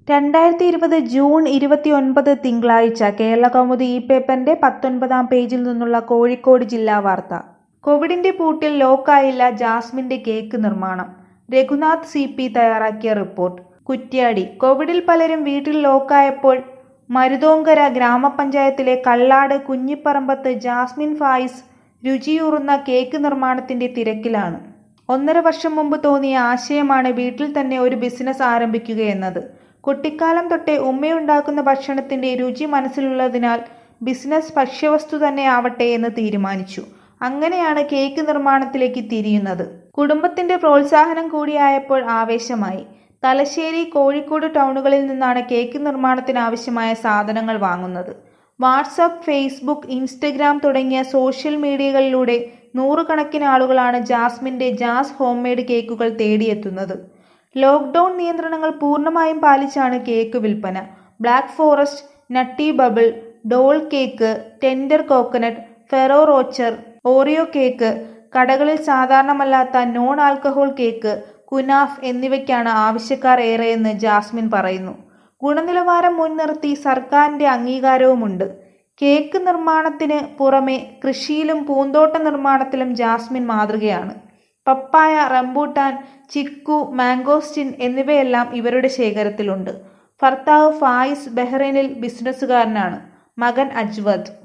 രണ്ടായിരത്തി ഇരുപത് ജൂൺ ഇരുപത്തിയൊൻപത് തിങ്കളാഴ്ച കേരളകൗമുദി ഈ പേപ്പറിന്റെ പത്തൊൻപതാം പേജിൽ നിന്നുള്ള കോഴിക്കോട് ജില്ലാ വാർത്ത കോവിഡിന്റെ പൂട്ടിൽ ലോക്കായില്ല ജാസ്മിന്റെ കേക്ക് നിർമ്മാണം രഘുനാഥ് സി പി തയ്യാറാക്കിയ റിപ്പോർട്ട് കുറ്റ്യാടി കോവിഡിൽ പലരും വീട്ടിൽ ലോക്കായപ്പോൾ മരുതോങ്കര ഗ്രാമപഞ്ചായത്തിലെ കള്ളാട് കുഞ്ഞിപ്പറമ്പത്ത് ജാസ്മിൻ ഫായിസ് രുചിയൂറുന്ന കേക്ക് നിർമ്മാണത്തിന്റെ തിരക്കിലാണ് ഒന്നര വർഷം മുമ്പ് തോന്നിയ ആശയമാണ് വീട്ടിൽ തന്നെ ഒരു ബിസിനസ് ആരംഭിക്കുകയെന്നത് കുട്ടിക്കാലം തൊട്ടേ ഉമ്മയുണ്ടാക്കുന്ന ഭക്ഷണത്തിന്റെ രുചി മനസ്സിലുള്ളതിനാൽ ബിസിനസ് ഭക്ഷ്യവസ്തു തന്നെ ആവട്ടെ എന്ന് തീരുമാനിച്ചു അങ്ങനെയാണ് കേക്ക് നിർമ്മാണത്തിലേക്ക് തിരിയുന്നത് കുടുംബത്തിന്റെ പ്രോത്സാഹനം കൂടിയായപ്പോൾ ആവേശമായി തലശ്ശേരി കോഴിക്കോട് ടൗണുകളിൽ നിന്നാണ് കേക്ക് നിർമ്മാണത്തിന് ആവശ്യമായ സാധനങ്ങൾ വാങ്ങുന്നത് വാട്സപ്പ് ഫേസ്ബുക്ക് ഇൻസ്റ്റഗ്രാം തുടങ്ങിയ സോഷ്യൽ മീഡിയകളിലൂടെ നൂറുകണക്കിന് ആളുകളാണ് ജാസ്മിന്റെ ജാസ് ഹോംമെയ്ഡ് കേക്കുകൾ തേടിയെത്തുന്നത് ലോക്ക്ഡൌൺ നിയന്ത്രണങ്ങൾ പൂർണ്ണമായും പാലിച്ചാണ് കേക്ക് വിൽപ്പന black forest nutty bubble doll cake tender coconut Ferrero Rocher Oreo cake കടകളിൽ സാധാരണമല്ലാത്ത നോൺ ആൽക്കഹോൾ കേക്ക് കുനാഫ് എന്നിവയ്ക്കാണ് ആവശ്യക്കാർ ഏറെയെന്ന് ജാസ്മിൻ പറയുന്നു ഗുണനിലവാരം മുൻനിർത്തി സർക്കാരിന്റെ അംഗീകാരവുമുണ്ട് കേക്ക് നിർമ്മാണത്തിന് പുറമെ കൃഷിയിലും പൂന്തോട്ട നിർമ്മാണത്തിലും ജാസ്മിൻ മാതൃകയാണ് പപ്പായ റംബൂട്ടാൻ ചിക്കു മാംഗോസ്റ്റിൻ എന്നിവയെല്ലാം ഇവരുടെ ശേഖരത്തിലുണ്ട് ഭർത്താവ് ഫായിസ് ബഹ്റൈനിൽ ബിസിനസ്സുകാരനാണ് മകൻ അജ്വദ്